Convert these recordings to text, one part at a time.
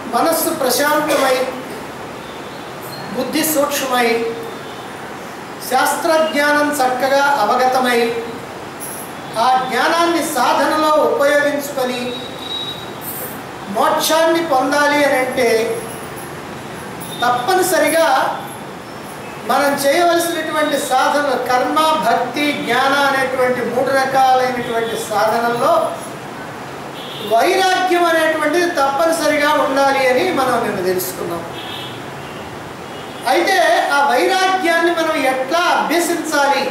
మనస్సు ప్రశాంతమై బుద్ధి సూక్ష్మమై శాస్త్రజ్ఞానం చక్కగా అవగతమై ఆ జ్ఞానాన్ని సాధనలో ఉపయోగించుకొని మోక్షాన్ని పొందాలి అని అంటే తప్పనిసరిగా మనం చేయవలసినటువంటి సాధనలు కర్మ భక్తి జ్ఞాన అనేటువంటి మూడు రకాలైనటువంటి సాధనల్లో వైరాగ్యం అనేటువంటిది తప్పనిసరిగా ఉండాలి అని మనం నిన్న తెలుసుకున్నాం అయితే ఆ వైరాగ్యాన్ని మనం ఎట్లా అభ్యసించాలి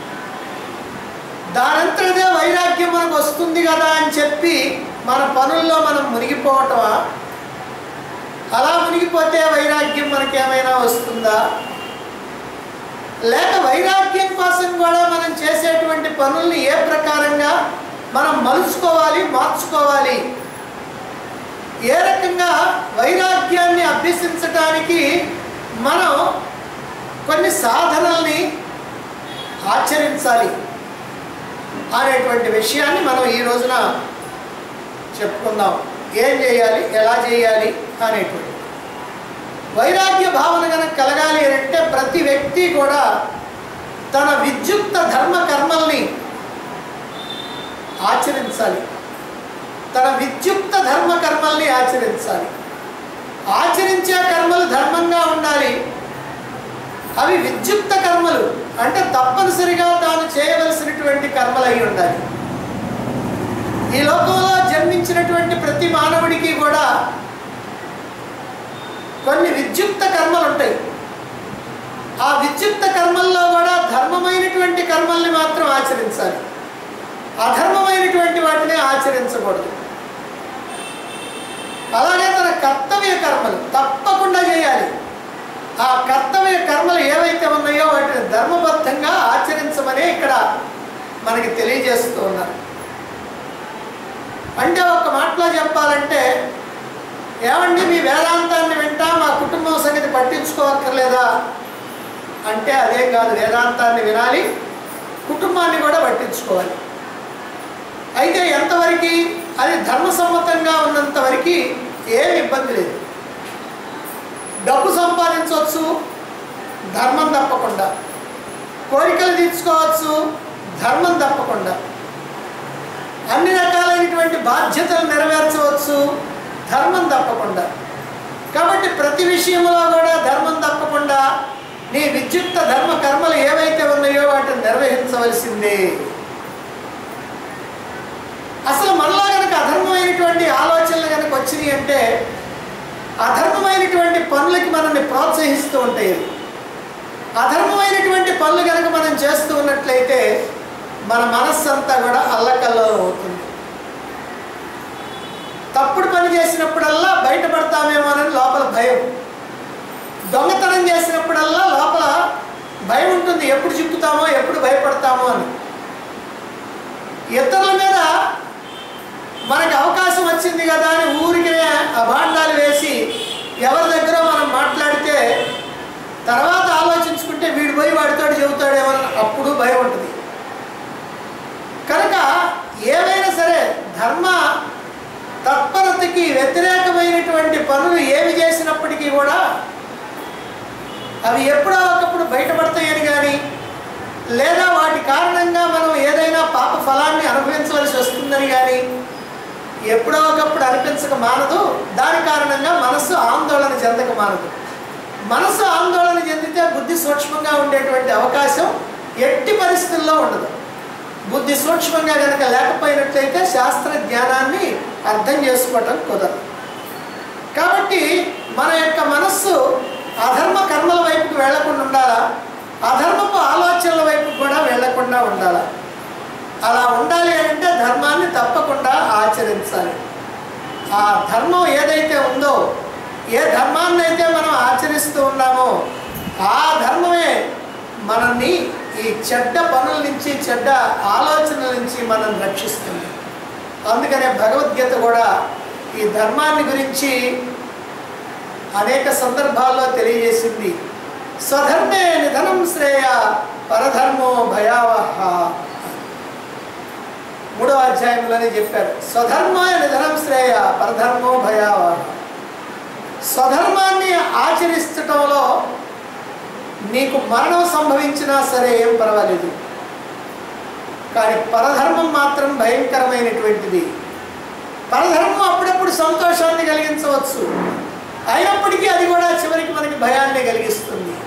దానంతరదే వైరాగ్యం మనకు వస్తుంది కదా అని చెప్పి మన పనుల్లో మనం మునిగిపోవటమా అలా మునిగిపోతే వైరాగ్యం మనకేమైనా వస్తుందా లేక వైరాగ్యం కోసం కూడా మనం చేసేటువంటి పనుల్ని ఏ ప్రకారంగా మనం మలుచుకోవాలి మార్చుకోవాలి ఏ రకంగా వైరాగ్యాన్ని అభ్యసించటానికి మనం కొన్ని సాధనల్ని ఆచరించాలి అనేటువంటి విషయాన్ని మనం ఈ రోజున చెప్పుకుందాం ఏం చేయాలి ఎలా చేయాలి అనేటువంటి వైరాగ్య భావన కనుక కలగాలి అని అంటే ప్రతి వ్యక్తి కూడా తన విద్యుక్త ధర్మ కర్మల్ని ఆచరించాలి తన విద్యుక్త ధర్మ కర్మల్ని ఆచరించాలి ఆచరించే కర్మలు ధర్మంగా ఉండాలి అవి విద్యుక్త కర్మలు అంటే తప్పనిసరిగా తాను చేయవలసినటువంటి కర్మలు అయి ఉండాలి ఈ లోకంలో జన్మించినటువంటి ప్రతి మానవుడికి కూడా కొన్ని విద్యుక్త కర్మలు ఉంటాయి ఆ విద్యుక్త కర్మల్లో కూడా ధర్మమైనటువంటి కర్మల్ని మాత్రం ఆచరించాలి అధర్మమైనటువంటి వాటిని ఆచరించకూడదు అలాగే తన కర్తవ్య కర్మలు తప్పకుండా చేయాలి ఆ కర్తవ్య కర్మలు ఏవైతే ఉన్నాయో వాటిని ధర్మబద్ధంగా ఆచరించమని ఇక్కడ మనకి తెలియజేస్తూ ఉన్నారు అంటే ఒక మాటలో చెప్పాలంటే ఏమండి మీ వేదాంతాన్ని వింటా మా కుటుంబం సంగతి పట్టించుకోవక్కర్లేదా అంటే అదేం కాదు వేదాంతాన్ని వినాలి కుటుంబాన్ని కూడా పట్టించుకోవాలి అయితే ఎంతవరకు అది ధర్మసమ్మతంగా ఉన్నంత వరకు ఏం ఇబ్బంది లేదు డబ్బు సంపాదించవచ్చు ధర్మం తప్పకుండా కోరికలు తీర్చుకోవచ్చు ధర్మం తప్పకుండా అన్ని రకాలైనటువంటి బాధ్యతలు నెరవేర్చవచ్చు ధర్మం తప్పకుండా కాబట్టి ప్రతి విషయంలో కూడా ధర్మం తప్పకుండా నీ విద్యుక్త ధర్మ కర్మలు ఏవైతే ఉన్నాయో వాటిని నిర్వహించవలసిందే అసలు మనలో కనుక అధర్మమైనటువంటి ఆలోచనలు కనుక వచ్చినాయి అంటే అధర్మమైనటువంటి పనులకి మనల్ని ప్రోత్సహిస్తూ ఉంటాయి అవి. అధర్మమైనటువంటి పనులు కనుక మనం చేస్తూ ఉన్నట్లయితే మన మనస్సు అంతా కూడా అల్లకల్లోలం అవుతుంది తప్పుడు పని చేసినప్పుడల్లా బయటపడతామేమోనని లోపల భయం దొంగతనం చేసినప్పుడల్లా లోపల భయం ఉంటుంది ఎప్పుడు చిక్కుతామో ఎప్పుడు భయపడతామో అని ఇతరుల మీద మనకు అవకాశం వచ్చింది కదా అని ఊరికే అభాండాలు వేసి ఎవరి దగ్గర మనం మాట్లాడితే తర్వాత ఆలోచించుకుంటే వీడు పోయి వాడితో చెబుతాడేమో అని అప్పుడు భయం ఉంటుంది కనుక ఏవైనా సరే ధర్మ తత్పరతకి వ్యతిరేకమైనటువంటి పనులు ఏమి చేసినప్పటికీ కూడా అవి ఎప్పుడో ఒకప్పుడు బయటపడతాయని కానీ లేదా వాటి కారణంగా మనం ఏదైనా పాప ఫలాన్ని అనుభవించవలసి వస్తుందని కానీ ఎప్పుడో ఒకప్పుడు అనిపించక మానదు దాని కారణంగా మనస్సు ఆందోళన చెందక మానదు మనస్సు ఆందోళన చెందితే బుద్ధి సూక్ష్మంగా ఉండేటువంటి అవకాశం ఎట్టి పరిస్థితుల్లో ఉండదు బుద్ధి సూక్ష్మంగా కనుక లేకపోయినట్లయితే శాస్త్ర జ్ఞానాన్ని అర్థం చేసుకోవటం కుదరదు కాబట్టి మన యొక్క మనస్సు అధర్మ కర్మల వైపుకి వెళ్లకుండా ఉండాలా అధర్మపు ఆలోచనల వైపు కూడా వెళ్లకుండా ఉండాలా అలా ఉండాలి అంటే ధర్మాన్ని తప్పకుండా ఆచరించాలి ఆ ధర్మం ఏదైతే ఉందో ఏ ధర్మాన్ని అయితే మనం ఆచరిస్తూ ఉన్నామో ఆ ధర్మమే మనల్ని ఈ చెడ్డ పనుల నుంచి చెడ్డ ఆలోచనల నుంచి మనం రక్షిస్తుంది అందుకనే భగవద్గీత కూడా ఈ ధర్మాన్ని గురించి అనేక సందర్భాల్లో తెలియజేసింది స్వధర్మే నిధనం శ్రేయ పరధర్మో భయావహ మూడవ అధ్యాయంలోనే చెప్పారు స్వధర్మాయ నిధనం శ్రేయ పరధర్మో భయావహ స్వధర్మాన్ని ఆచరిస్తటంలో నీకు మరణం సంభవించినా సరే ఏం పర్వాలేదు కానీ పరధర్మం మాత్రం భయంకరమైనటువంటిది పరధర్మం అప్పుడప్పుడు సంతోషాన్ని కలిగించవచ్చు అయినప్పటికీ అది కూడా చివరికి మనకి భయాన్ని కలిగిస్తుంది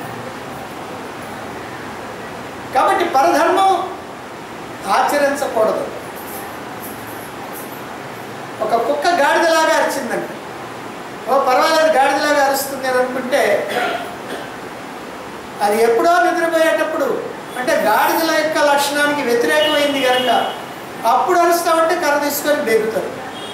కాబట్టి పరధర్మం ఆచరించకూడదు ఒక కుక్క గాడిదలాగా అరిచిందంట ఓ పర్వాలేదు గాడిదలాగా అరుస్తుంది అని అనుకుంటే అది ఎప్పుడో నిద్రపోయేటప్పుడు అంటే గాడిదల యొక్క లక్షణానికి వ్యతిరేకమైంది కనుక అప్పుడు అరుస్తామంటే కర్ర తీసుకొని బెగుతారు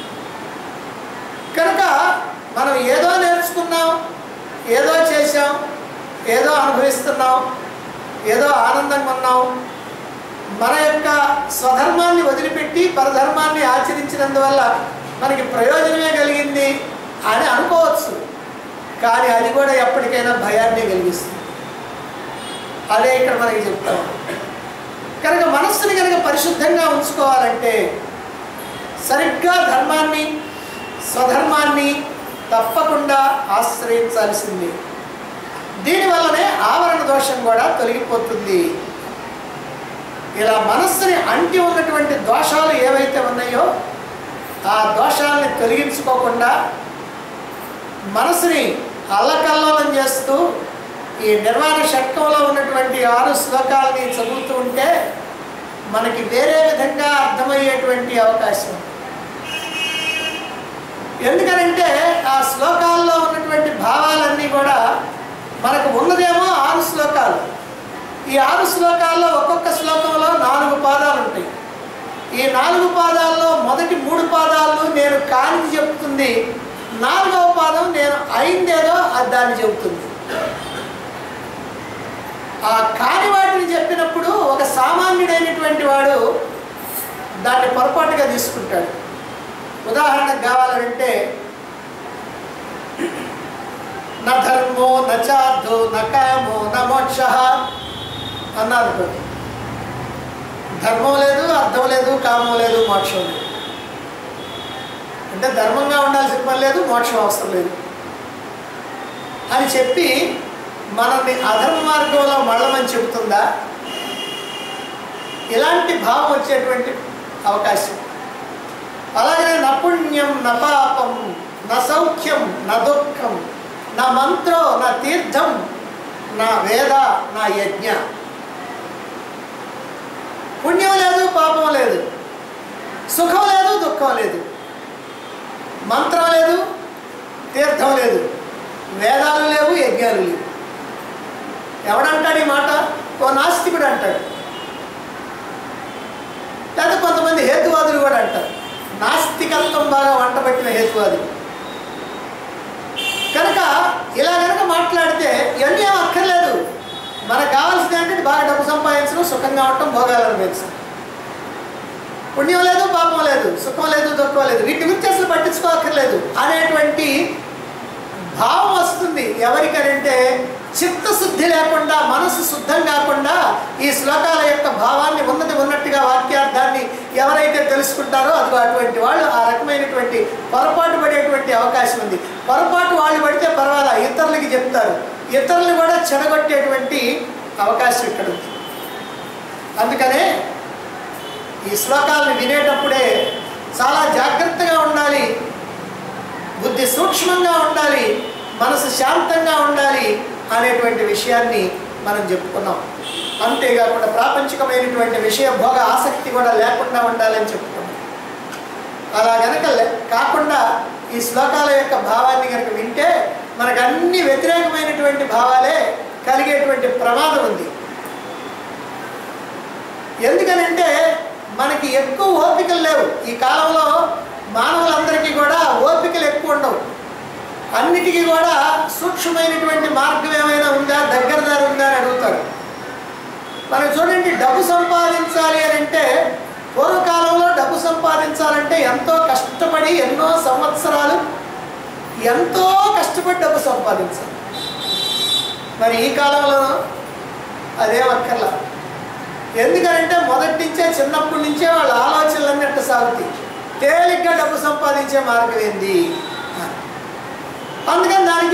కనుక మనం ఏదో నేర్చుకున్నాం ఏదో చేసాం ఏదో అనుభవిస్తున్నాం ఏదో ఆనందంగా ఉన్నాం మన యొక్క స్వధర్మాన్ని వదిలిపెట్టి పరధర్మాన్ని ఆచరించినందువల్ల మనకి ప్రయోజనమే కలిగింది అని అనుకోవచ్చు కానీ అది కూడా ఎప్పటికైనా భయాన్ని కలిగిస్తుంది అదే ఇక్కడ మనకి చెప్తాం కనుక మనస్సుని కనుక పరిశుద్ధంగా ఉంచుకోవాలంటే సరిగ్గా ధర్మాన్ని స్వధర్మాన్ని తప్పకుండా ఆశ్రయించాల్సింది దీనివల్లనే ఆవరణ దోషం కూడా తొలగిపోతుంది ఇలా మనస్సుని అంటి ఉన్నటువంటి దోషాలు ఏవైతే ఉన్నాయో ఆ దోషాలని తొలగించుకోకుండా మనసుని అల్లకల్లోలం చేస్తూ ఈ నిర్వాణ షట్కంలో ఉన్నటువంటి ఆరు శ్లోకాలని చదువుతూ ఉంటే మనకి వేరే విధంగా అర్థమయ్యేటువంటి అవకాశం ఉంది. ఎందుకనంటే ఆ శ్లోకాల్లో ఉన్నటువంటి భావాలన్నీ కూడా మనకు ఉన్నదేమో ఆరు శ్లోకాలు ఈ ఆరు శ్లోకాల్లో ఒక్కొక్క శ్లోకంలో నాలుగు పాదాలు ఉంటాయి ఈ నాలుగు పాదాల్లో మొదటి మూడు పాదాలను నేను కానిది చెప్తుంది నాలుగవ పాదం నేను అయిందేదో అది దాన్ని చెబుతుంది ఆ కాని వాటిని చెప్పినప్పుడు ఒక సామాన్యుడైనటువంటి వాడు దాన్ని పొరపాటుగా తీసుకుంటాడు ఉదాహరణకు కావాలంటే న ధర్మో న చార్థో న కామో న మోక్ష అన్నారు కొన్ని. ధర్మం లేదు అర్థం లేదు కామం లేదు మోక్షం లేదు అంటే ధర్మంగా ఉండాల్సిన పని లేదు మోక్షం అవసరం లేదు అని చెప్పి మనల్ని అధర్మ మార్గంలో మళ్ళమని చెబుతుందా ఇలాంటి భావం వచ్చేటువంటి అవకాశం అలాగనే న పుణ్యం న పాపం న సౌఖ్యం న దుఃఖం నా మంత్రో నా తీర్థం నా వేద నా యజ్ఞ పుణ్యం లేదు పాపం లేదు సుఖం లేదు దుఃఖం లేదు మంత్రం లేదు తీర్థం లేదు వేదాలు లేవు యజ్ఞాలు లేవు ఎవడంటాడు ఈ మాట ఓ నాస్తికుడు అంటాడు లేదా కొంతమంది హేతువాదులు కూడా అంటారు నాస్తికత్వం బాగా వంటబట్టిన హేతువాదులు కనుక ఇలా కనుక మాట్లాడితే ఇవన్నీ ఏం అక్కర్లేదు మనకు కావాల్సింది ఏంటంటే బాగా డబ్బు సంపాదించడం సుఖంగా ఉండటం భోగాలను పెంచడం పుణ్యం లేదు పాపం లేదు సుఖం లేదు దుఃఖం లేదు వీటి గురించి అసలు పట్టించుకోకర్లేదు అనేటువంటి భావం వస్తుంది ఎవరికనంటే చిత్తశుద్ధి లేకుండా మనసు శుద్ధం కాకుండా ఈ శ్లోకాల యొక్క భావాన్ని ఉన్నది ఉన్నట్టుగా వాక్యార్థాన్ని ఎవరైతే తెలుసుకుంటారో అది అటువంటి వాళ్ళు ఆ రకమైనటువంటి పొరపాటు పడేటువంటి అవకాశం ఉంది పొరపాటు వాళ్ళు పడితే పర్వాలా ఇతరులకి చెప్తారు ఇతరులు కూడా చెడగొట్టేటువంటి అవకాశం ఇక్కడ ఉంది అందుకనే ఈ శ్లోకాలను వినేటప్పుడే చాలా జాగ్రత్తగా ఉండాలి బుద్ధి సూక్ష్మంగా ఉండాలి మనసు శాంతంగా ఉండాలి అనేటువంటి విషయాన్ని మనం చెప్పుకున్నాం అంతేకాకుండా ప్రాపంచికమైనటువంటి విషయ భోగ ఆసక్తి కూడా లేకుండా ఉండాలని చెప్పుకున్నాం అలా గనక లే- కాకుండా ఈ శ్లోకాల యొక్క భావాన్ని కనుక వింటే మనకు అన్ని వ్యతిరేకమైనటువంటి భావాలే కలిగేటువంటి ప్రమాదం ఉంది ఎందుకనంటే మనకి ఎక్కువ ఓపికలు లేవు ఈ కాలంలో మానవులందరికీ కూడా ఓపికలు ఎక్కువ ఉండవు అన్నిటికీ కూడా సూక్ష్మమైనటువంటి మార్గం ఏమైనా ఉందా దగ్గర దారి ఉందా అని అడుగుతారు మనం చూడండి డబ్బు సంపాదించాలి అని అంటే పూర్వకాలంలో డబ్బు సంపాదించాలంటే ఎంతో కష్టపడి ఎన్నో సంవత్సరాలు ఎంతో కష్టపడి డబ్బు సంపాదించాలి మరి ఈ కాలంలో అదేం అక్కర్లా ఎందుకంటే మొదటి నుంచే చిన్నప్పటి నుంచే వాళ్ళ ఆలోచనలన్నీ అట్ట సాగుతాయి తేలిగ్గా డబ్బు సంపాదించే మార్గం ఏంది అందుకని దానికి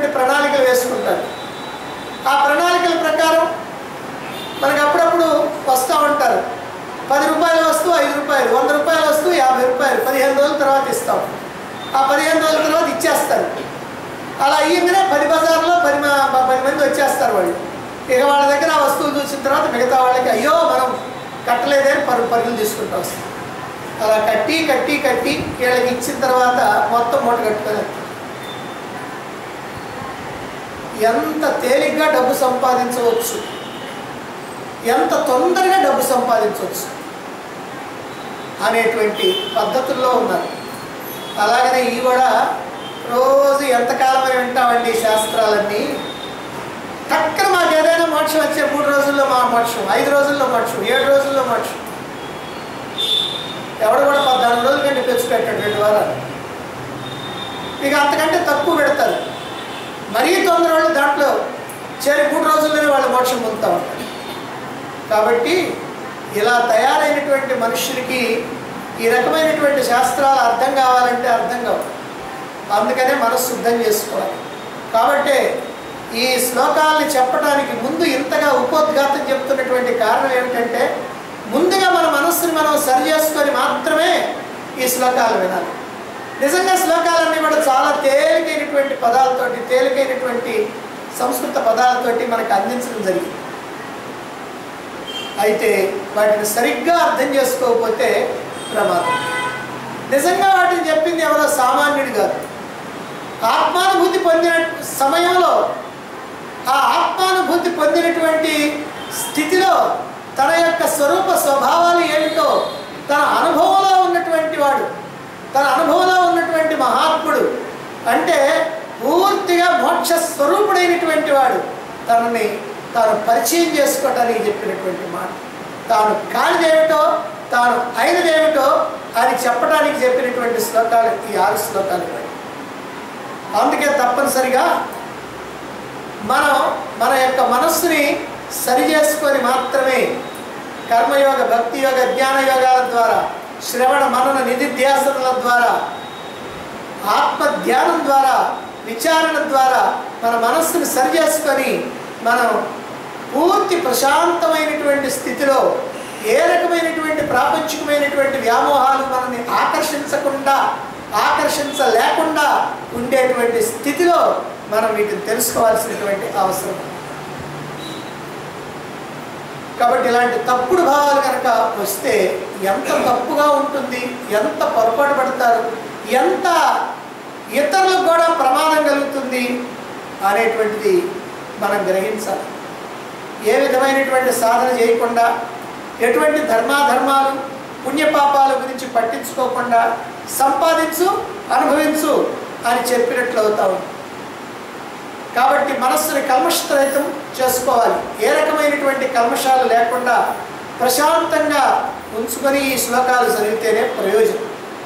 ప్రణాళికలు వేసుకుంటారు ఆ ప్రణాళికల ప్రకారం మనకు అప్పుడప్పుడు వస్తూ ఉంటారు పది రూపాయల వస్తువు ఐదు రూపాయలు వంద రూపాయల వస్తువు యాభై రూపాయలు పదిహేను రోజుల తర్వాత ఇస్తాం ఆ పదిహేను రోజుల తర్వాత ఇచ్చేస్తారు అలా అయ్యిందనే పది బజార్లో పది మ- పది మంది వచ్చేస్తారు వాళ్ళు ఇక వాళ్ళ దగ్గర ఆ వస్తువులు చూసిన తర్వాత మిగతా వాళ్ళకి అయ్యో మనం కట్టలేదే అని పరు పరుగులు తీసుకుంటూ వస్తాం అలా కట్టి కట్టి కట్టి వీళ్ళకి ఇచ్చిన తర్వాత మొత్తం మూట కట్టుకొని వెళ్తాం. ఎంత తేలిగ్గా డబ్బు సంపాదించవచ్చు ఎంత తొందరగా డబ్బు సంపాదించవచ్చు అనేటువంటి పద్ధతుల్లో ఉన్నారు అలాగనే ఈ కూడా రోజు ఎంతకాలమని వింటామండి ఈ శాస్త్రాలన్నీ టక్కన మాకు ఏదైనా మోక్షం వచ్చే మూడు రోజుల్లో మా మోక్షం ఐదు రోజుల్లో మోక్షం ఏడు రోజుల్లో మోక్షం ఎవడు కూడా పద్నాలుగు రోజుల కంటే తెచ్చి పెట్టాడు రెండు వారాలు ఇక అంతకంటే తక్కువ పెడతారు మరీ తొందర వాళ్ళు దాంట్లో చేరి మూడు రోజుల్లోనే వాళ్ళు మోక్షం పొందుతూ ఉంటారు కాబట్టి ఇలా తయారైనటువంటి మనుషులకి ఈ రకమైనటువంటి శాస్త్రాలు అర్థం కావాలంటే అర్థం కావు అందుకనే మనసు శుద్ధం చేసుకోవాలి కాబట్టి ఈ శ్లోకాలని చెప్పడానికి ముందు ఇంతగా ఉపోద్ఘాతం చెప్తున్నటువంటి కారణం ఏమిటంటే ముందుగా మన మనస్సుని మనం సరి చేసుకొని మాత్రమే ఈ శ్లోకాలు వినాలి నిజంగా శ్లోకాలన్నీ కూడా చాలా తేలికైనటువంటి పదాలతోటి తేలికైనటువంటి సంస్కృత పదాలతోటి మనకు అందించడం జరిగింది అయితే వాటిని సరిగ్గా అర్థం చేసుకోకపోతే ప్రమాదం నిజంగా వాటిని చెప్పింది ఎవరో సామాన్యుడు కాదు ఆత్మానుభూతి పొందిన సమయంలో ఆ ఆత్మానుభూతి పొందినటువంటి స్థితిలో తన యొక్క స్వరూప స్వభావాలు ఏమిటో తన అనుభవంలో ఉన్నటువంటి వాడు తన అనుభవంలో ఉన్నటువంటి మహాత్ముడు అంటే పూర్తిగా మోక్ష స్వరూపుడైనటువంటి వాడు తనని తాను పరిచయం చేసుకోవటానికి చెప్పినటువంటి మాట తాను కానిదేమిటో తాను అయినదేమిటో అని చెప్పడానికి చెప్పినటువంటి శ్లోకాలు ఈ ఆరు శ్లోకాలు ఇవి. అందుకే తప్పనిసరిగా మనం మన యొక్క మనస్సుని సరి చేసుకొని మాత్రమే కర్మయోగ భక్తి యోగ జ్ఞాన యోగాల ద్వారా శ్రవణ మనన నిధిధ్యాసనల ద్వారా ఆత్మ ధ్యానం ద్వారా విచారణ ద్వారా మన మనస్సుని సరి చేసుకొని మనం పూర్తి ప్రశాంతమైనటువంటి స్థితిలో ఏ రకమైనటువంటి ప్రాపంచికమైనటువంటి వ్యామోహాలు మనల్ని ఆకర్షించకుండా ఆకర్షించలేకుండా ఉండేటువంటి స్థితిలో మనం వీటిని తెలుసుకోవాల్సినటువంటి అవసరం ఉంది. కాబట్టి ఇలాంటి తప్పుడు భావాలు కనుక వస్తే ఎంత తప్పుగా ఉంటుంది ఎంత పొరపాటు పడతారు ఎంత ఇతరులకు కూడా ప్రమాదం కలుగుతుంది అనేటువంటిది మనం గ్రహించాలి ఏ విధమైనటువంటి సాధన చేయకుండా ఎటువంటి ధర్మాధర్మాలు పుణ్యపాపాల గురించి పట్టించుకోకుండా సంపాదించు అనుభవించు అని చెప్పినట్లు అవుతావు కాబట్టి మనస్సుని కల్మషరహితం చేసుకోవాలి ఏ రకమైనటువంటి కల్మషాలు లేకుండా ప్రశాంతంగా ఉంచుకొని ఈ శ్లోకాలు చదివితేనే ప్రయోజనం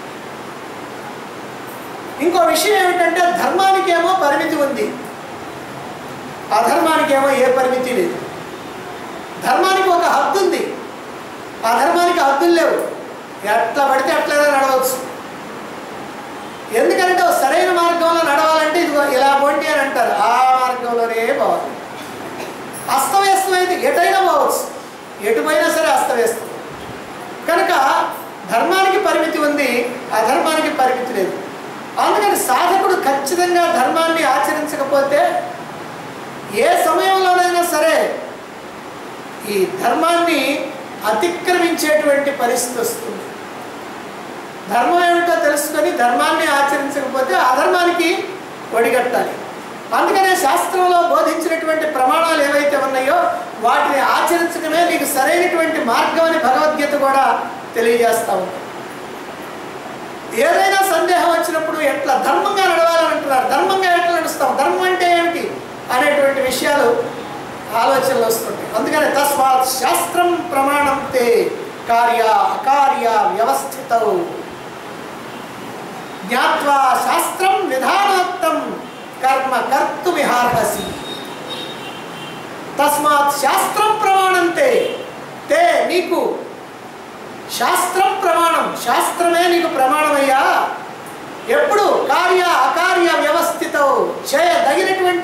ఇంకో విషయం ఏమిటంటే ధర్మానికేమో పరిమితి ఉంది అధర్మానికేమో ఏ పరిమితి లేదు ధర్మానికి ఒక హద్దు ఉంది అధర్మానికి హద్దులు లేవు ఎట్లా పడితే అట్లనే నడవచ్చు ఎందుకంటే ఓ సరైన మార్గంలో నడవాలంటే ఇదిగో ఇలా పోండి అని అంటారు ఆ మార్గంలోనే పోవాలి అస్తవ్యస్తమైతే ఎటైనా పోవచ్చు ఎటుపోయినా సరే అస్తవ్యస్తం కనుక ధర్మానికి పరిమితి ఉంది అధర్మానికి పరిమితి లేదు అందుకని సాధకుడు ఖచ్చితంగా ధర్మాన్ని ఆచరించకపోతే ఏ సమయంలోనైనా సరే ఈ ధర్మాన్ని అతిక్రమించేటువంటి పరిస్థితి వస్తుంది ధర్మం ఏమిటో తెలుసుకొని ధర్మాన్ని ఆచరించకపోతే అధర్మానికి ఒడిగట్టాలి అందుకనే శాస్త్రంలో బోధించినటువంటి ప్రమాణాలు ఏవైతే ఉన్నాయో వాటిని ఆచరించడమే నీకు సరైనటువంటి మార్గం అని భగవద్గీత కూడా తెలియజేస్తా ఉంది ఏదైనా సందేహం వచ్చినప్పుడు ఎట్లా ధర్మంగా నడవాలని అంటున్నారు ధర్మంగా ఎట్లా నడుస్తాం ధర్మం అంటే ఏమిటి అనేటువంటి విషయాలు ఆలోచనలు వస్తుంటాయి అందుకని తస్మాత్ శాస్త్రం ప్రమాణం తే కార్య అకార్య వ్యవస్థితౌ జ్ఞాత్వా శాస్త్రం విధానోక్తం కర్మ కర్తుమిహార్హసి తస్మాత్ శాస్త్రం ప్రమాణంతే తే నీకు శాస్త్రం ప్రమాణం శాస్త్రమే నీకు ప్రమాణమయ్యా ఎప్పుడు కార్య అకార్య వ్యవస్థిత చేయదగినటువంటి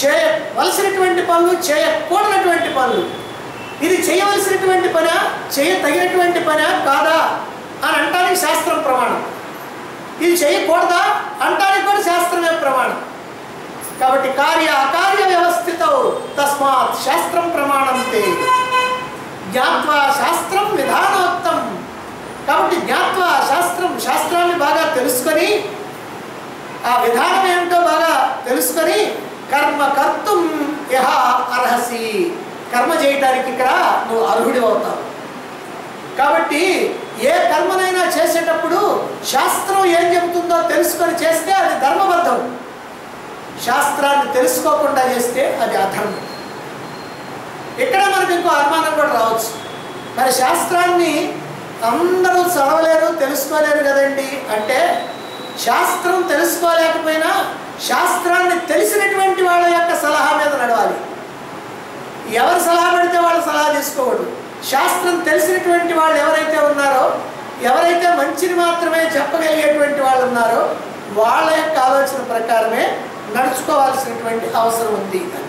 చేయవలసినటువంటి పనులు చేయకూడనటువంటి పనులు ఇది చేయవలసినటువంటి పనా చేయ తగినటువంటి పనా కాదా అని అంటానికి శాస్త్రం ప్రమాణం ఇది చేయకూడదా అంటానికి కూడా శాస్త్రమే ప్రమాణం కాబట్టి కార్య అకార్య వ్యవస్థిత తస్మాత్ శాస్త్రం ప్రమాణం తే జ్ఞాత్వా శాస్త్రం విధానోక్తం కాబట్టి జ్ఞాత్వా శాస్త్రం శాస్త్రాన్ని బాగా తెలుసుకొని ఆ విధానం ఏమిటో బాగా తెలుసుకొని కర్మ కర్తం యహ అర్హసి కర్మ చేయటానికి ఇక్కడ నువ్వు అర్హుడి అవుతావు కాబట్టి ఏ కర్మనైనా చేసేటప్పుడు శాస్త్రం ఏం చెబుతుందో తెలుసుకొని చేస్తే అది ధర్మబద్ధం శాస్త్రాన్ని తెలుసుకోకుండా చేస్తే అది అధర్మం ఇక్కడ మనకు ఇంకో అనుమానం కూడా రావచ్చు మరి శాస్త్రాన్ని అందరూ చదవలేరు తెలుసుకోలేరు కదండి అంటే శాస్త్రం తెలుసుకోలేకపోయినా శాస్త్రాన్ని తెలిసినటువంటి వాళ్ళ యొక్క సలహా మీద నడవాలి ఎవరు సలహా పెడితే వాళ్ళు సలహా తీసుకోకూడదు శాస్త్రం తెలిసినటువంటి వాళ్ళు ఎవరైతే ఉన్నారో ఎవరైతే మంచిని మాత్రమే చెప్పగలిగేటువంటి వాళ్ళు ఉన్నారో వాళ్ళ యొక్క ఆలోచన ప్రకారమే నడుచుకోవాల్సినటువంటి అవసరం ఉంది అని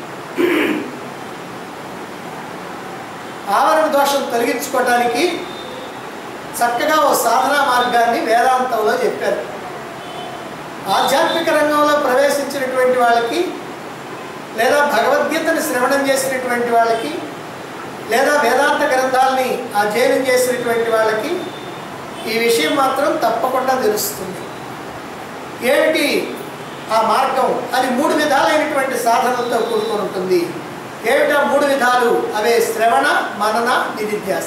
ఆవరణ దోషం తొలగించుకోవడానికి చక్కగా ఓ సాధనా మార్గాన్ని వేదాంతంలో చెప్పారు ఆధ్యాత్మిక రంగంలో ప్రవేశించినటువంటి వాళ్ళకి లేదా భగవద్గీతను శ్రవణం చేసినటువంటి వాళ్ళకి లేదా వేదాంత గ్రంథాలని అధ్యయనం చేసినటువంటి వాళ్ళకి ఈ విషయం మాత్రం తప్పకుండా తెలుస్తుంది ఏమిటి ఆ మార్గం అది మూడు విధాలైనటువంటి సాధనలతో కూడుకొని ఉంటుంది ఏమిటా మూడు విధాలు అవే శ్రవణ మనన నిధిధ్యాస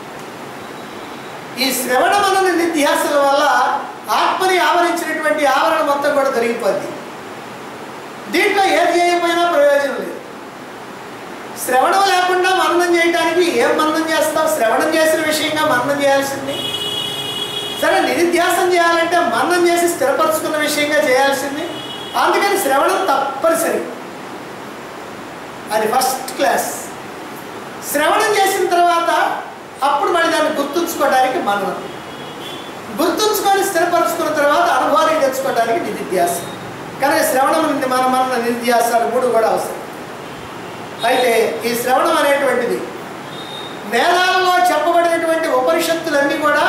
ఈ శ్రవణ మనన నిధ్యాసల వల్ల ఆత్మని ఆవరించినటువంటి ఆవరణ మొత్తం కూడా దొరికిపోద్ది దీంట్లో ఏది చేయకపోయినా ప్రయోజనం లేదు శ్రవణం లేకుండా మననం చేయడానికి ఏం మననం చేస్తావు శ్రవణం చేసిన విషయంగా మననం చేయాల్సింది సరే నిధిధ్యాసం చేయాలంటే మననం చేసి స్థిరపరచుకున్న విషయంగా చేయాల్సింది అందుకని శ్రవణం తప్పనిసరి అది ఫస్ట్ క్లాస్ శ్రవణం చేసిన తర్వాత అప్పుడు మళ్ళీ దాన్ని గుర్తుంచుకోవడానికి మననం గుర్తుంచుకొని స్థిరపరచుకున్న తర్వాత అనుభవానికి తెచ్చుకోవడానికి నిధిధ్యాసం కనుక శ్రవణం నుండి మన మన నిధిధ్యాసాలు మూడు కూడా అవసరం అయితే ఈ శ్రవణం అనేటువంటిది వేదాలలో చెప్పబడినటువంటి ఉపనిషత్తులన్నీ కూడా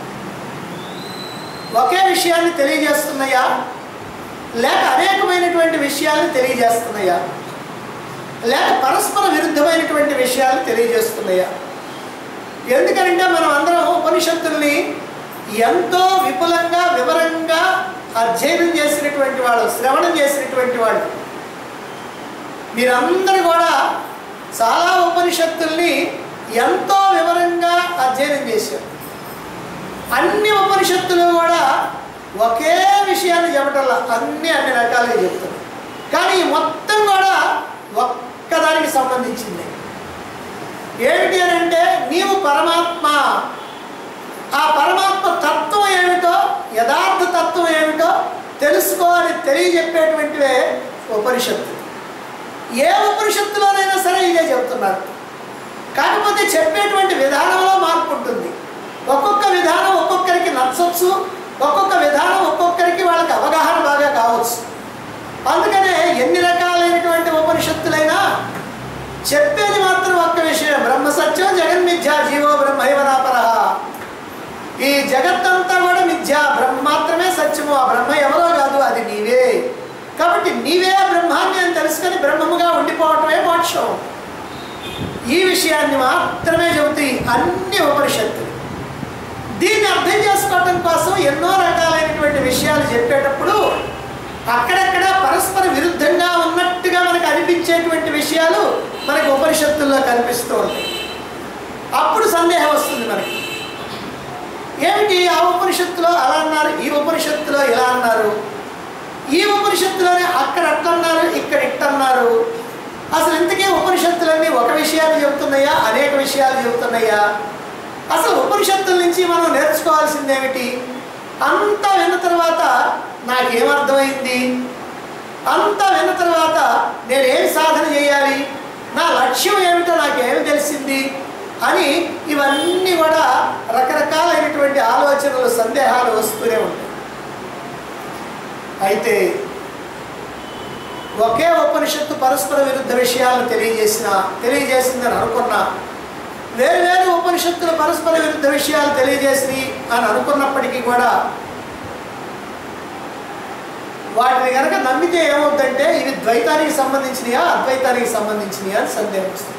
ఒకే విషయాన్ని తెలియజేస్తున్నాయా లేక అనేకమైనటువంటి విషయాలను తెలియజేస్తున్నాయా లేక పరస్పర విరుద్ధమైనటువంటి విషయాలు తెలియజేస్తున్నాయా ఎందుకంటే మనం అందరం ఉపనిషత్తుల్ని ఎంతో విపులంగా వివరంగా అధ్యయనం చేసినటువంటి వాళ్ళు శ్రవణం చేసినటువంటి వాళ్ళు మీరందరూ కూడా చాలా ఉపనిషత్తుల్ని ఎంతో వివరంగా అధ్యయనం చేశారు అన్ని ఉపనిషత్తులు కూడా ఒకే విషయాన్ని చెప్పటంలా అన్ని అన్ని రకాలుగా చెప్తున్నారు కానీ ఈ మొత్తం కూడా ఒక్కదానికి సంబంధించింది ఏమిటి అని అంటే నీవు పరమాత్మ ఆ పరమాత్మ తత్వం ఏమిటో యథార్థ తత్వం ఏమిటో తెలుసుకో అని తెలియజెప్పేటువంటివే ఉపనిషత్తు ఏ ఉపనిషత్తులోనైనా సరే ఇదే చెప్తున్నారు కాకపోతే చెప్పేటువంటి విధానంలో మార్పు ఉంటుంది ఒక్కొక్క విధానం ఒక్కొక్కరికి నచ్చవచ్చు ఒక్కొక్క విధానం ఒక్కొక్కరికి వాళ్ళకి అవగాహన బాగా కావచ్చు అందుకనే ఎన్ని రకాలైనటువంటి ఉపనిషత్తులైనా చెప్పేది మాత్రం ఒక్క విషయం బ్రహ్మ సత్యం జగన్మిథ్యా జీవో బ్రహ్మైవనాపర ఈ జగత్తంతా కూడా మిథ్య బ్రహ్మ మాత్రమే సత్యము ఆ బ్రహ్మ ఎవరో కాదు అది నీవే కాబట్టి నీవే బ్రహ్మాన్ని అని తెలుసుకొని బ్రహ్మముగా ఉండిపోవటమే మోక్షం ఈ విషయాన్ని మాత్రమే చెబుతాయి అన్ని ఉపనిషత్తులు దీన్ని అర్థం చేసుకోవటం కోసం ఎన్నో రకాలైనటువంటి విషయాలు చెప్పేటప్పుడు అక్కడక్కడ పరస్పర విరుద్ధంగా ఉన్నట్టుగా మనకు అనిపించేటువంటి విషయాలు మనకి ఉపనిషత్తుల్లో కనిపిస్తూ ఉంటాయి అప్పుడు సందేహం వస్తుంది మనకి ఏమిటి ఆ ఉపనిషత్తులో అలా అన్నారు ఈ ఉపనిషత్తులో ఇలా అన్నారు ఈ ఉపనిషత్తులోనే అక్కడ అట్లన్నారు ఇక్కడ ఇట్టన్నారు అసలు ఇంతకీ ఉపనిషత్తులన్నీ ఒక విషయాన్ని చెబుతున్నాయా అనేక విషయాలు చెబుతున్నాయా అసలు ఉపనిషత్తుల నుంచి మనం నేర్చుకోవాల్సింది ఏమిటి అంతా విన్న తర్వాత నాకేమర్థమైంది అంతా విన్న తర్వాత నేను ఏం సాధన చేయాలి నా లక్ష్యం ఏమిటో నాకేమి తెలిసింది అని ఇవన్నీ కూడా రకరకాలైనటువంటి ఆలోచనలు సందేహాలు వస్తూనే ఉంటాయి అయితే ఒకే ఉపనిషత్తు పరస్పర విరుద్ధ విషయాలను తెలియజేసిన తెలియజేసిందని అనుకున్నా వేరు వేరు ఉపనిషత్తులు పరస్పర విరుద్ధ విషయాలు తెలియజేసి అని అనుకున్నప్పటికీ కూడా వాటిని కనుక నమ్మితే ఏమవుతుందంటే ఇవి ద్వైతానికి సంబంధించినయా అద్వైతానికి సంబంధించినయా అని సందేహం వస్తుంది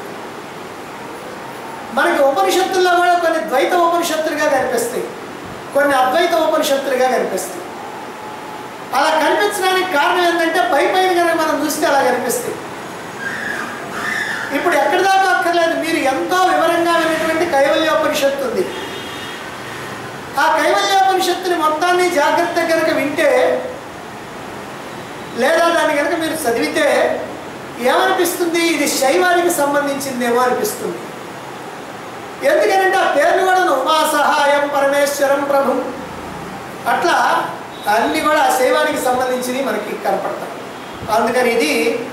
మనకి ఉపనిషత్తుల్లో కూడా కొన్ని ద్వైత ఉపనిషత్తులుగా కనిపిస్తాయి కొన్ని అద్వైత ఉపనిషత్తులుగా కనిపిస్తాయి అలా కనిపించడానికి కారణం ఏంటంటే పై పైన కనుక మనం చూస్తే అలా కనిపిస్తాయి ఇప్పుడు ఎక్కడి దాకా అక్కర్లేదు మీరు ఎంతో వివరంగా వినేటువంటి కైవల్యోపనిషత్తు ఉంది ఆ కైవల్యోపనిషత్తుని మొత్తాన్ని జాగ్రత్త కనుక వింటే లేదా దాన్ని కనుక మీరు చదివితే ఏమనిపిస్తుంది ఇది శైవానికి సంబంధించిందేమో అనిపిస్తుంది ఎందుకంటే ఆ పేర్లు కూడా ఉమా సహాయం పరమేశ్వరం ప్రభు అట్లా అన్నీ కూడా ఆ శైవానికి సంబంధించినవి మనకి కనపడతాయి అందుకని ఇది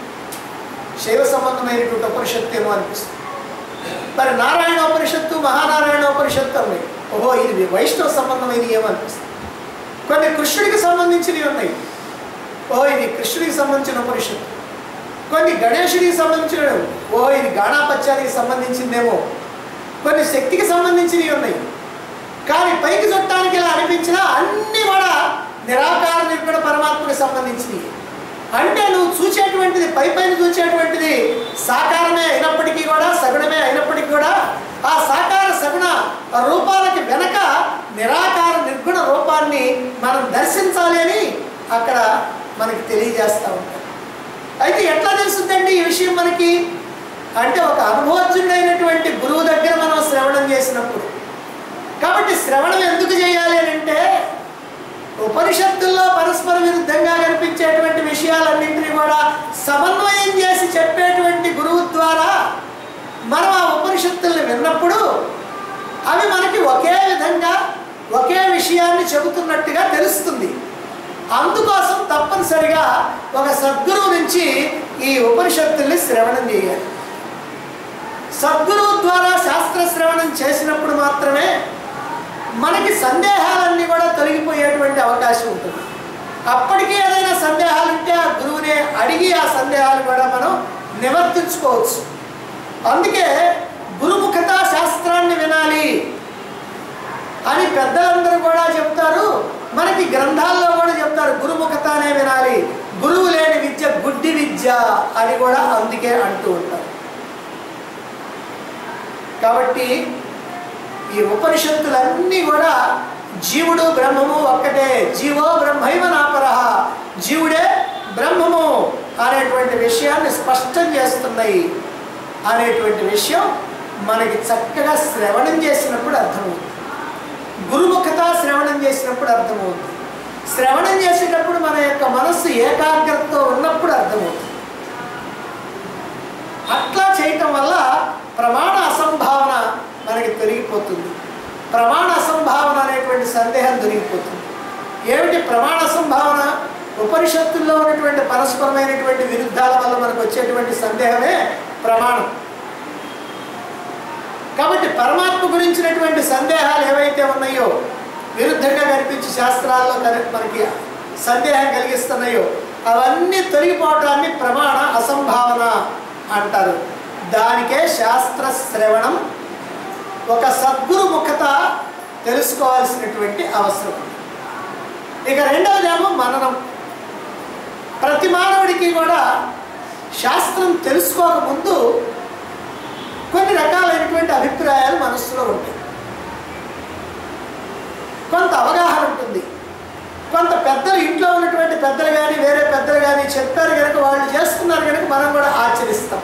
శైవ సంబంధమైనటువంటి ఉపనిషత్తు ఏమో అనిపిస్తుంది మరి నారాయణ ఉపనిషత్తు మహానారాయణ ఉపనిషత్తు ఉన్నాయి ఓహో ఇది వైష్ణవ సంబంధమైనవి ఏమో అనిపిస్తుంది కొన్ని కృష్ణుడికి సంబంధించినవి ఉన్నాయి ఓహో ఇది కృష్ణుడికి సంబంధించిన ఉపనిషత్తు కొన్ని గణేశుడికి సంబంధించిన ఓహో ఇది గాణాపత్యానికి సంబంధించిందేమో కొన్ని శక్తికి సంబంధించినవి ఉన్నాయి కానీ పైకి చుట్టానికి ఇలా అనిపించినా అన్నీ కూడా నిరాకార నిర్గుణ పరమాత్మకి సంబంధించినవి అంటే నువ్వు చూసేటువంటిది పై పైన చూసేటువంటిది సాకారమే అయినప్పటికీ కూడా సగుణమే అయినప్పటికీ కూడా ఆ సాకార సగుణ రూపాలకి వెనక నిరాకార నిర్గుణ రూపాన్ని మనం దర్శించాలి అని అక్కడ మనకి తెలియజేస్తూ ఉంటారు అయితే ఎట్లా తెలుస్తుందండి ఈ విషయం మనకి అంటే ఒక అనుభవజ్ఞుడైనటువంటి గురువు దగ్గర మనం శ్రవణం చేసినప్పుడు కాబట్టి శ్రవణం ఎందుకు చేయాలి అని అంటే ఉపనిషత్తుల్లో పరస్పర విరుద్ధంగా కనిపించేటువంటి విషయాలన్నింటినీ కూడా సమన్వయం చేసి చెప్పేటువంటి గురువు ద్వారా మనం ఆ ఉపనిషత్తుల్ని విన్నప్పుడు అవి మనకి ఒకే విధంగా ఒకే విషయాన్ని చెబుతున్నట్టుగా తెలుస్తుంది అందుకోసం తప్పనిసరిగా ఒక సద్గురువు నుంచి ఈ ఉపనిషత్తుల్ని శ్రవణం చేయాలి సద్గురువు ద్వారా శాస్త్ర శ్రవణం చేసినప్పుడు మాత్రమే మనకి సందేహాలన్నీ కూడా తొలగిపోయేటువంటి అవకాశం ఉంటుంది అప్పటికీ ఏదైనా సందేహాలు ఉంటే ఆ గురువుని అడిగి ఆ సందేహాలు కూడా మనం నివర్తించుకోవచ్చు అందుకే గురుముఖత శాస్త్రాన్ని వినాలి అని పెద్దలందరూ కూడా చెప్తారు మనకి గ్రంథాల్లో కూడా చెప్తారు గురుముఖతానే వినాలి గురువు లేని విద్య గుడ్డి విద్య అని కూడా అందుకే అంటూ ఉంటారు కాబట్టి ఈ ఉపనిషత్తులన్నీ కూడా జీవుడు బ్రహ్మము ఒక్కటే జీవో బ్రహ్మైవ నాపరహ జీవుడే బ్రహ్మము అనేటువంటి విషయాన్ని స్పష్టం చేస్తున్నాయి అనేటువంటి విషయం మనకి చక్కగా శ్రవణం చేసినప్పుడు అర్థమవుతుంది గురుముఖత శ్రవణం చేసినప్పుడు అర్థమవుతుంది శ్రవణం చేసేటప్పుడు మన యొక్క మనస్సు ఏకాగ్రతతో ఉన్నప్పుడు అర్థమవుతుంది అట్లా చేయటం వల్ల ప్రమాణ అసంభావన మనకి తొలగిపోతుంది ప్రమాణ అసంభావన అనేటువంటి సందేహం దొరికిపోతుంది ఏమిటి ప్రమాణ అసంభావన ఉపనిషత్తుల్లో ఉన్నటువంటి పరస్పరమైనటువంటి విరుద్ధాల వల్ల మనకు వచ్చేటువంటి సందేహమే ప్రమాణం కాబట్టి పరమాత్మ గురించినటువంటి సందేహాలు ఏవైతే ఉన్నాయో విరుద్ధంగా కనిపించి శాస్త్రాల్లో కని- మనకి సందేహం కలిగిస్తున్నాయో అవన్నీ తొలగిపోవటాన్ని ప్రమాణ అసంభావన అంటారు దానికే శాస్త్ర శ్రవణం ఒక సద్గురు ముఖత తెలుసుకోవాల్సినటువంటి అవసరం ఉంది. ఇక రెండవదేమో మననం ప్రతి మానవుడికి కూడా శాస్త్రం తెలుసుకోకముందు కొన్ని రకాలైనటువంటి అభిప్రాయాలు మనస్సులో ఉంటాయి కొంత అవగాహన ఉంటుంది కొంత పెద్దలు ఇంట్లో ఉన్నటువంటి పెద్దలు కానీ వేరే పెద్దలు కానీ చెప్పారు కనుక వాళ్ళు చేస్తున్నారు కనుక మనం కూడా ఆచరిస్తాం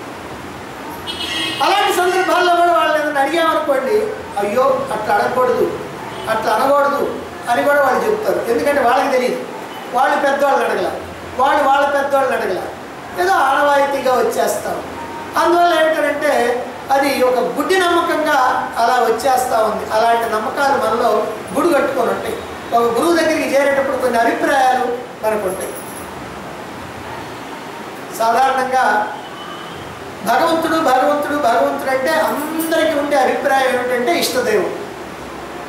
అలాంటి సందర్భాల్లో కూడా వాళ్ళు ఏదైనా అడిగామనుకోండి అయ్యో అట్లా అడగకూడదు అట్లా అనకూడదు అని కూడా వాళ్ళు చెప్తారు ఎందుకంటే వాళ్ళకి తెలియదు వాళ్ళు పెద్దవాళ్ళని అడగల వాళ్ళు వాళ్ళ పెద్దవాళ్ళని అడగల ఏదో ఆనవాయితీగా వచ్చేస్తాం అందువల్ల ఏమిటంటే అది ఒక గుడ్డి నమ్మకంగా అలా వచ్చేస్తూ ఉంది అలాంటి నమ్మకాలు మనలో గుడి కట్టుకొని ఉంటాయి ఒక గురువు దగ్గరికి చేరేటప్పుడు కొన్ని అభిప్రాయాలు మనకు ఉంటాయి సాధారణంగా భగవంతుడు భగవంతుడు భగవంతుడు అంటే అందరికీ ఉండే అభిప్రాయం ఏమిటంటే ఇష్టదేవుడు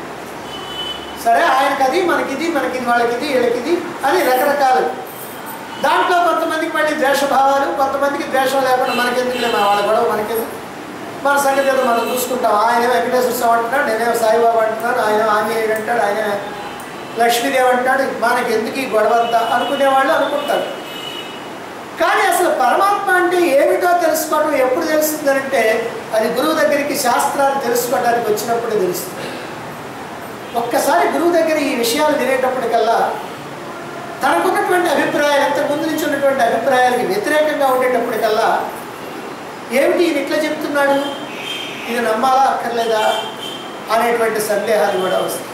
సరే ఆయనకి అది మనకిది మనకిది వాళ్ళకిది వీళ్ళకిది అని రకరకాలు దాంట్లో కొంతమందికి మళ్ళీ ద్వేషభావాలు కొంతమందికి ద్వేషం లేకుండా మనకెందుకులే మా వాళ్ళ గొడవ మనకెందుకు మన సంగతి ఏదో మనం చూసుకుంటాం ఆయన వెంకటేశ్వర స్వామి అంటున్నాడు నేనేమో సాయిబాబా అంటున్నాను ఆయన ఆంజనేయుడు అంటాడు ఆయన లక్ష్మీదేవి అంటాడు మనకి ఎందుకు ఈ గొడవ అంతా అనుకునేవాళ్ళు అనుకుంటారు కానీ అసలు పరమాత్మ అంటే ఏమిటో తెలుసుకోవడం ఎప్పుడు తెలుస్తుందంటే అది గురువు దగ్గరికి శాస్త్రాన్ని తెలుసుకోవడానికి వచ్చినప్పుడు తెలుస్తుంది ఒక్కసారి గురువు దగ్గర ఈ విషయాలు వినేటప్పటికల్లా తనకున్నటువంటి అభిప్రాయాలు ఇంతకు ముందు నుంచి ఉన్నటువంటి అభిప్రాయాలకి వ్యతిరేకంగా ఉండేటప్పటికల్లా ఏమిటి ఈయన ఇట్లా చెప్తున్నాడు ఇది నమ్మాలా అక్కర్లేదా అనేటువంటి సందేహాలు కూడా వస్తాయి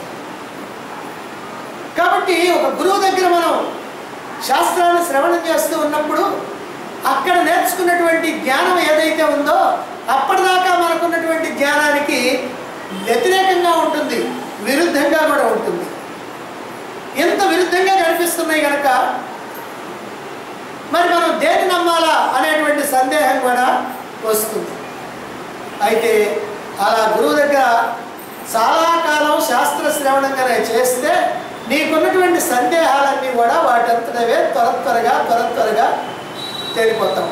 కాబట్టి ఒక గురువు దగ్గర మనం శాస్త్రాన్ని శ్రవణం చేస్తూ ఉన్నప్పుడు అక్కడ నేర్చుకున్నటువంటి జ్ఞానం ఏదైతే ఉందో అప్పటిదాకా మనకున్నటువంటి జ్ఞానానికి వ్యతిరేకంగా ఉంటుంది విరుద్ధంగా కూడా ఉంటుంది ఎంత విరుద్ధంగా కనిపిస్తున్నాయి కనుక మరి మనం దేని నమ్మాలా అనేటువంటి సందేహం కూడా వస్తుంది అయితే అలా గురువు దగ్గర చాలా కాలం శాస్త్ర శ్రవణంగానే చేస్తే నీకున్నటువంటి సందేహాలన్నీ కూడా వాటంతటవే త్వర త్వరగా త్వర త్వరగా తేలిపోతాం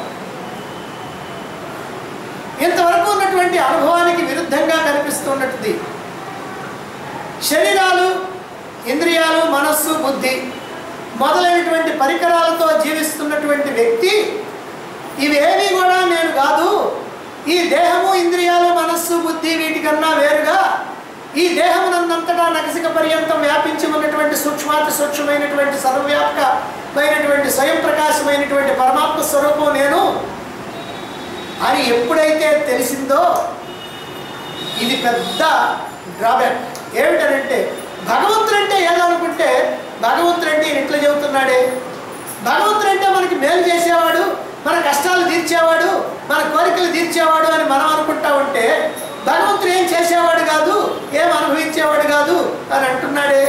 ఇంతవరకు ఉన్నటువంటి అనుభవానికి విరుద్ధంగా కనిపిస్తున్నట్టుది శరీరాలు ఇంద్రియాలు మనస్సు బుద్ధి మొదలైనటువంటి పరికరాలతో జీవిస్తున్నటువంటి వ్యక్తి ఇవేవి కూడా నేను కాదు ఈ దేహము ఇంద్రియాలు మనస్సు బుద్ధి వీటికన్నా వేరుగా ఈ దేహమునందంతటా నగసిక పర్యంతం వ్యాపించి ఉన్నటువంటి సూక్ష్మాతి సూక్ష్మమైనటువంటి సర్వవ్యాపకమైనటువంటి స్వయం ప్రకాశమైనటువంటి పరమాత్మ స్వరూపం నేను అని ఎప్పుడైతే తెలిసిందో ఇది పెద్ద డ్రాబ్యాక్ ఏమిటనంటే భగవంతుడు అంటే ఏదో అనుకుంటే భగవంతుడు అంటే ఈయన ఇట్లా చెబుతున్నాడే భగవంతుడు అంటే మనకి మేలు చేసేవాడు మన కష్టాలు తీర్చేవాడు మన కోరికలు తీర్చేవాడు అని మనం అనుకుంటా ఉంటే భగవంతుడు ఏం చేసేవాడు కాదు ఏం అనుభవించేవాడు కాదు అని అంటున్నాడే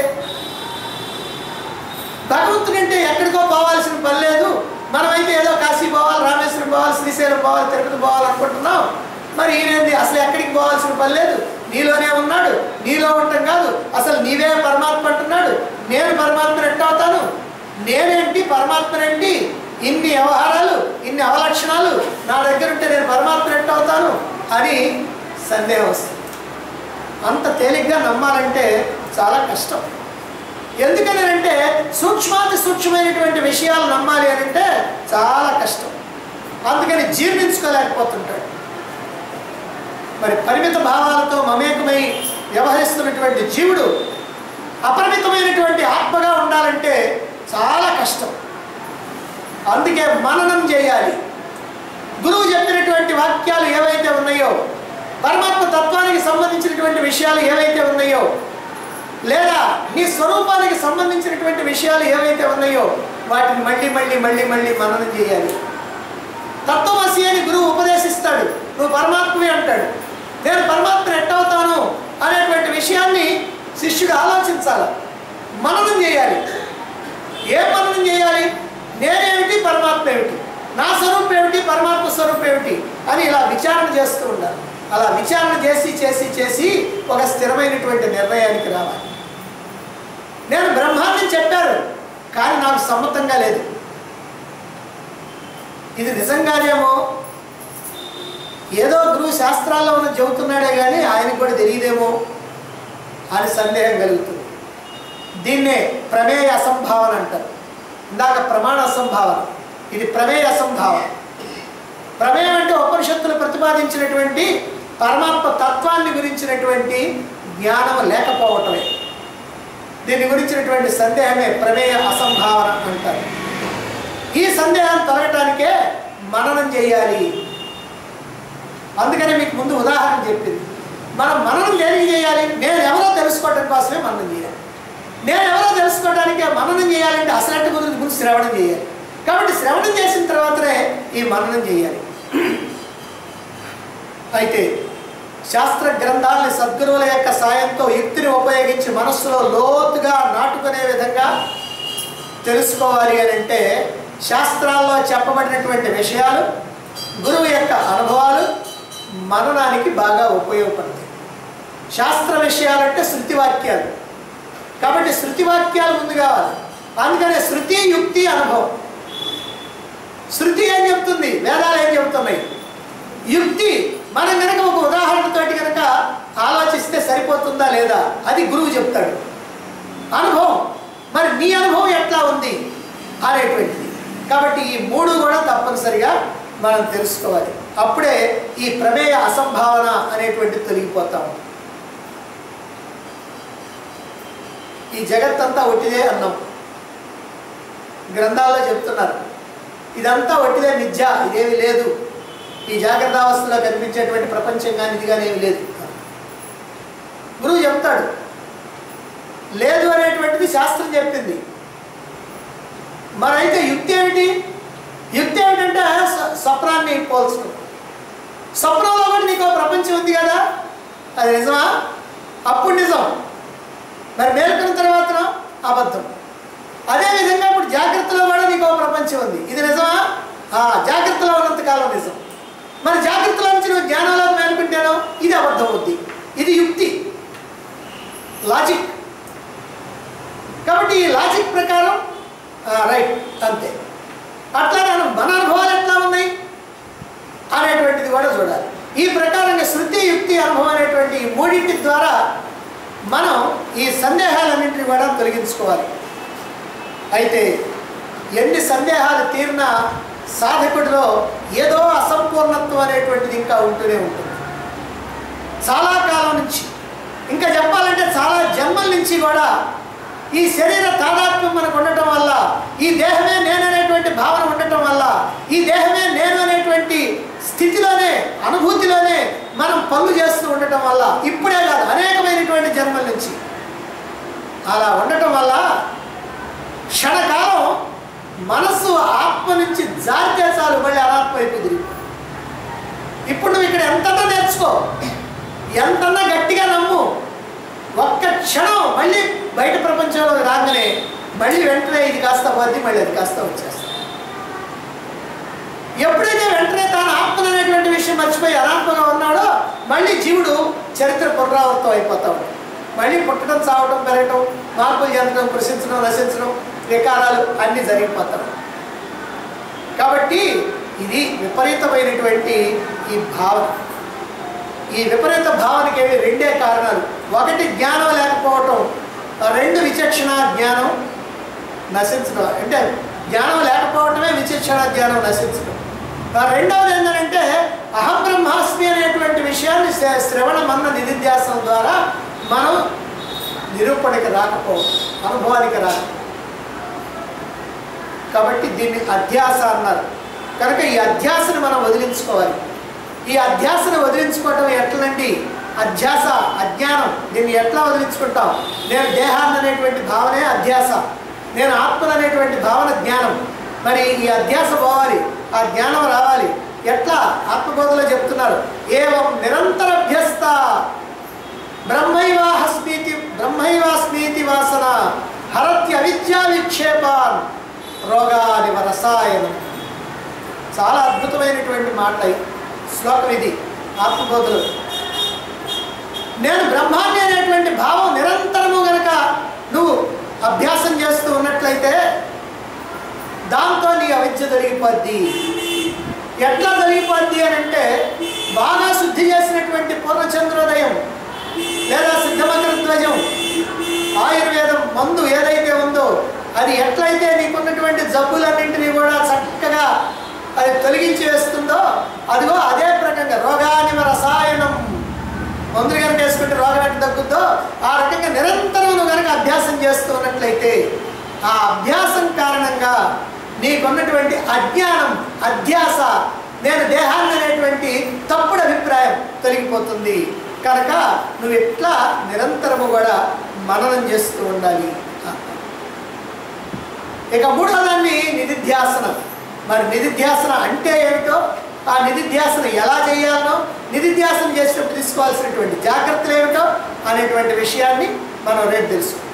భగవంతుడు అంటే ఎక్కడికో పోవాల్సిన పని లేదు మనమైతే ఏదో కాశీ పోవాలి రామేశ్వరం పోవాలి శ్రీశైలం పోవాలి తిరుపతి పోవాలి అనుకుంటున్నాం మరి ఈయనేంది అసలు ఎక్కడికి పోవాల్సిన పని లేదు నీలోనే ఉన్నాడు నీలో ఉండటం కాదు అసలు నీవే పరమాత్మ అంటున్నాడు నేను పరమాత్మను ఎట్ట అవుతాను నేనేంటి పరమాత్మనేంటి ఇన్ని వ్యవహారాలు ఇన్ని అవలక్షణాలు నా దగ్గర ఉంటే నేను పరమాత్మను ఎట్ట అవుతాను అని సందేహం వస్తుంది అంత తేలిగ్గా నమ్మాలంటే చాలా కష్టం ఎందుకని అంటే సూక్ష్మాతి సూక్ష్మమైనటువంటి విషయాలు నమ్మాలి అని అంటే చాలా కష్టం అందుకని జీర్ణించుకోలేకపోతుంటాడు మరి పరిమిత భావాలతో మమేకమై వ్యవహరిస్తున్నటువంటి జీవుడు అపరిమితమైనటువంటి ఆత్మగా ఉండాలంటే చాలా కష్టం అందుకే మననం చేయాలి గురువు చెప్పినటువంటి వాక్యాలు ఏవైతే ఉన్నాయో పరమాత్మ తత్వానికి సంబంధించినటువంటి విషయాలు ఏవైతే ఉన్నాయో లేదా నీ స్వరూపానికి సంబంధించినటువంటి విషయాలు ఏవైతే ఉన్నాయో వాటిని మళ్ళీ మళ్ళీ మళ్ళీ మళ్ళీ మననం చేయాలి తత్వమసి అని గురువు ఉపదేశిస్తాడు నువ్వు పరమాత్మే అంటాడు నేను పరమాత్మను ఎట్టవుతాను అనేటువంటి విషయాన్ని శిష్యుడు ఆలోచించాలి మననం చేయాలి ఏ మననం చేయాలి నేనేమిటి పరమాత్మ ఏమిటి నా స్వరూపం ఏమిటి పరమాత్మ స్వరూపం ఏమిటి అని ఇలా విచారణ చేస్తూ ఉండాలి అలా విచారణ చేసి చేసి చేసి ఒక స్థిరమైనటువంటి నిర్ణయానికి రావాలి నేను బ్రహ్మాన్ని చెప్పారు కానీ నాకు సమ్మతంగా లేదు ఇది నిజంగానేమో ఏదో గురువు శాస్త్రాల్లో ఉన్న చెబుతున్నాడే కానీ ఆయనకు కూడా తెలియదేమో అని సందేహం కలుగుతుంది దీన్నే ప్రమేయ అసంభావన అంటారు ఇందాక ప్రమాణ అసంభావన ఇది ప్రమేయ అసంభావన ప్రమేయం అంటే ఉపనిషత్తులు ప్రతిపాదించినటువంటి పరమాత్మ తత్వాన్ని గురించినటువంటి జ్ఞానం లేకపోవటమే దీని గురించినటువంటి సందేహమే ప్రమేయ అసంభావన అంటారు ఈ సందేహాన్ని తొలగటానికే మననం చేయాలి అందుకనే మీకు ముందు ఉదాహరణ చెప్పింది మనం మననం దేనికి చేయాలి నేను ఎవరో తెలుసుకోవడం కోసమే మననం చేయాలి నేను ఎవరో తెలుసుకోవడానికి మననం చేయాలంటే అసలంటే గురించి ముందు శ్రవణం చేయాలి కాబట్టి శ్రవణం చేసిన తర్వాతనే ఈ మననం చేయాలి అయితే శాస్త్ర గ్రంథాలని సద్గురువుల యొక్క సాయంతో యుక్తిని ఉపయోగించి మనస్సులో లోతుగా నాటుకునే విధంగా తెలుసుకోవాలి అని అంటే శాస్త్రాల్లో చెప్పబడినటువంటి విషయాలు గురువు యొక్క అనుభవాలు మననానికి బాగా ఉపయోగపడతాయి శాస్త్ర విషయాలంటే శృతి వాక్యాలు కాబట్టి శృతి వాక్యాలు ముందు కావాలి అందుకనే శృతి యుక్తి అనుభవం చెబుతుంది వేదాలు ఏం చెబుతున్నాయి యుక్తి మనం కనుక ఒక ఉదాహరణతోటి కనుక ఆలోచిస్తే సరిపోతుందా లేదా అది గురువు చెప్తాడు అనుభవం మరి నీ అనుభవం ఎట్లా ఉంది అనేటువంటిది కాబట్టి ఈ మూడు కూడా తప్పనిసరిగా మనం తెలుసుకోవాలి అప్పుడే ఈ ప్రమేయ అసంభావన అనేటువంటిది తొలగిపోతాం ఈ జగత్తంతా ఒట్టిదే అన్నాం గ్రంథాల్లో చెప్తున్నారు ఇదంతా ఒట్టిదే మిథ్య ఇదేమి లేదు ఈ జాగ్రత్త అవస్థలో కనిపించేటువంటి ప్రపంచం కానీ ఇది కానీ ఏమి లేదు గురువు చెప్తాడు లేదు అనేటువంటిది శాస్త్రం చెప్పింది మరైతే యుక్తి ఏమిటి యుక్తి ఏమిటంటే స్వ- స్వప్నాన్ని పోల్చడం స్వప్నంలో కూడా నీకు ఒక ప్రపంచం ఉంది కదా అది నిజమా అప్పుడు నిజం మరి మేల్కొన్న తర్వాత అబద్ధం అదేవిధంగా ఇప్పుడు జాగ్రత్తలో కూడా నీకు ఒక ప్రపంచం ఉంది ఇది నిజమా ఆ, జాగ్రత్తలో ఉన్నంత కాలం నిజం మరి జాగ్రత్తలో నుంచి నువ్వు జ్ఞానంలో మేలుకుంటానో ఇది అబద్ధం అవుద్ది ఇది యుక్తి లాజిక్ కాబట్టి ఈ లాజిక్ ప్రకారం ఆ, రైట్ అంతే అట్లానే మన అనుభవాలు ఎట్లా ఉన్నాయి అనేటువంటిది కూడా చూడాలి ఈ ప్రకారంగా శృతి యుక్తి అనుభవం అనేటువంటి ఈ మూడింటి ద్వారా మనం ఈ సందేహాలన్నింటినీ కూడా తొలగించుకోవాలి అయితే ఎన్ని సందేహాలు తీరినా సాధకుడిలో ఏదో అసంపూర్ణత్వం అనేటువంటిది ఇంకా ఉంటూనే ఉంటుంది చాలా కాలం నుంచి ఇంకా చెప్పాలంటే చాలా జన్మల నుంచి కూడా ఈ శరీర తాదాత్మ్యం మనకు ఉండటం వల్ల ఈ దేహమే నేను అనేటువంటి భావన ఉండటం వల్ల ఈ దేహమే నేను అనేటువంటి స్థితిలోనే అనుభూతిలోనే మనం పనులు చేస్తూ ఉండటం వల్ల ఇప్పుడే కాదు అనేకమైనటువంటి జన్మల నుంచి అలా ఉండటం వల్ల క్షణకాలం మనస్సు ఆత్మ నుంచి జారితే చాలు మళ్ళీ అనాత్మ వైపు తిరిగి ఇప్పుడు నువ్వు ఇక్కడ ఎంతన్నా నేర్చుకో ఎంతన్నా గట్టిగా నమ్ము ఒక్క క్షణం మళ్ళీ బయట ప్రపంచంలో రాగానే మళ్ళీ వెంటనే ఇది కాస్త పోద్ది మళ్ళీ అది కాస్త వచ్చేస్తుంది ఎప్పుడైతే వెంటనే తాను ఆత్మ అనేటువంటి విషయం మర్చిపోయి అనాత్మగా ఉన్నాడో మళ్ళీ జీవుడు చరిత్ర పునరావృతం అయిపోతాడు మళ్ళీ పుట్టడం చావడం పెరగటం మార్పులు చెందడం కృషించడం నశించడం వికారాలు అన్నీ జరిగిపోతాయి కాబట్టి ఇది విపరీతమైనటువంటి ఈ భావన ఈ విపరీత భావనకి ఏమి రెండే కారణాలు ఒకటి జ్ఞానం లేకపోవటం రెండు విచక్షణ జ్ఞానం నశించడం అంటే జ్ఞానం లేకపోవటమే విచక్షణ జ్ఞానం నశించడం ఆ రెండవది ఏంటంటే అహం బ్రహ్మాస్మి అనేటువంటి విషయాన్ని శ్ర- శ్రవణ మన్న నిధిధ్యాసం ద్వారా మనం నిరూపణకి రాకపోవడం అనుభవానికి రాక కాబట్టి దీన్ని అధ్యాస అన్నారు కనుక ఈ అధ్యాసను మనం వదిలించుకోవాలి ఈ అధ్యాసను వదిలించుకోవటం ఎట్లండి అధ్యాస అజ్ఞానం దీన్ని ఎట్లా వదిలించుకుంటాం నేను దేహాన్ని అనేటువంటి భావనే అధ్యాస నేను ఆత్మను అనేటువంటి భావన జ్ఞానం మరి ఈ అధ్యాస పోవాలి ఆ జ్ఞానం రావాలి ఎట్లా ఆత్మబోధలో చెప్తున్నారు ఏవం నిరంతరభ్యస్త బ్రహ్మైవాహస్మీతి బ్రహ్మైవాస్మీతి వాసన హరత్య అవిద్యా విక్షేపాన్ రోగాని రసాయనం చాలా అద్భుతమైనటువంటి మాట ఈ శ్లోకం ఇది ఆత్మబోధులు నేను బ్రహ్మాన్ని అనేటువంటి భావం నిరంతరము గనక నువ్వు అభ్యాసం చేస్తూ ఉన్నట్లయితే దాంతో నీ అవిద్య తొలగిపోద్ది ఎట్లా తొలగిపోద్ది అని అంటే బాగా శుద్ధి చేసినటువంటి పూర్వచంద్రోదయం లేదా సిద్ధమకర ధ్వజం ఆయుర్వేదం మందు ఏదైతే ఉందో అది ఎట్లయితే నీకున్నటువంటి జబ్బులన్నింటినీ కూడా చక్కగా అది తొలగించి వేస్తుందో అదిగో అదే ప్రకంగా రోగానిమ రసాయనం మందులు కనుక వేసుకుంటే రోగం ఎట్లా తగ్గుద్దో ఆ రకంగా నిరంతరం నువ్వు కనుక అభ్యాసం చేస్తూ ఉన్నట్లయితే ఆ అభ్యాసం కారణంగా నీకున్నటువంటి అజ్ఞానం అధ్యాస నేను దేహాన్ని అనేటువంటి తప్పుడు అభిప్రాయం తొలగిపోతుంది కనుక నువ్వు ఎట్లా నిరంతరము కూడా మననం చేస్తూ ఉండాలి ఇక మూడో దాన్ని నిధిధ్యాసనం మరి నిధిధ్యాసన అంటే ఏమిటో ఆ నిధిధ్యాసన ఎలా చేయాలనో నిధిధ్యాసన చేసినప్పుడు తీసుకోవాల్సినటువంటి జాగ్రత్తలు ఏమిటో అనేటువంటి విషయాన్ని మనం రేపు తెలుసుకుందాం